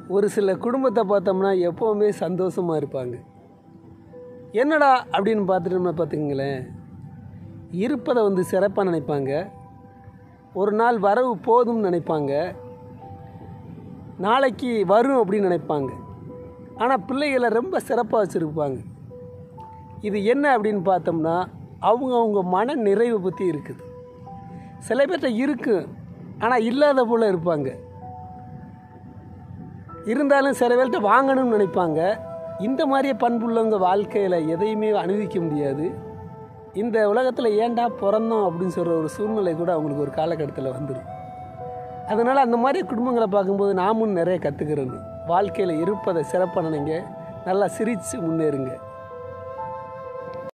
ஒரு சில குடும்பத்தை பார்த்தோம்னா எப்போவுமே சந்தோஷமாக இருப்பாங்க என்னடா அப்படின்னு பார்த்துட்டோம்னா பார்த்துக்குங்களேன் இருப்பதை வந்து சிறப்பாக நினைப்பாங்க ஒரு நாள் வரவு போதும்னு நினைப்பாங்க நாளைக்கு வரும் அப்படின்னு நினைப்பாங்க ஆனால் பிள்ளைகளை ரொம்ப சிறப்பாக வச்சுருப்பாங்க இது என்ன அப்படின்னு பார்த்தோம்னா அவங்க அவங்க மன நிறைவை பற்றி இருக்குது சில பேர்கிட்ட இருக்கும் ஆனால் இல்லாத போல் இருப்பாங்க இருந்தாலும் சில பேர்கிட்ட வாங்கணும்னு நினைப்பாங்க இந்த மாதிரியே பண்புள்ளவங்க வாழ்க்கையில் எதையுமே அனுபவிக்க முடியாது இந்த உலகத்தில் ஏன்டா பிறந்தோம் அப்படின்னு சொல்கிற ஒரு சூழ்நிலை கூட அவங்களுக்கு ஒரு காலகட்டத்தில் வந்துடும் அதனால் அந்த மாதிரி குடும்பங்களை பார்க்கும்போது நாமும் நிறைய கற்றுக்கிறோம் வாழ்க்கையில் இருப்பதை சிறப்பாக நினைங்க நல்லா சிரித்து முன்னேறுங்க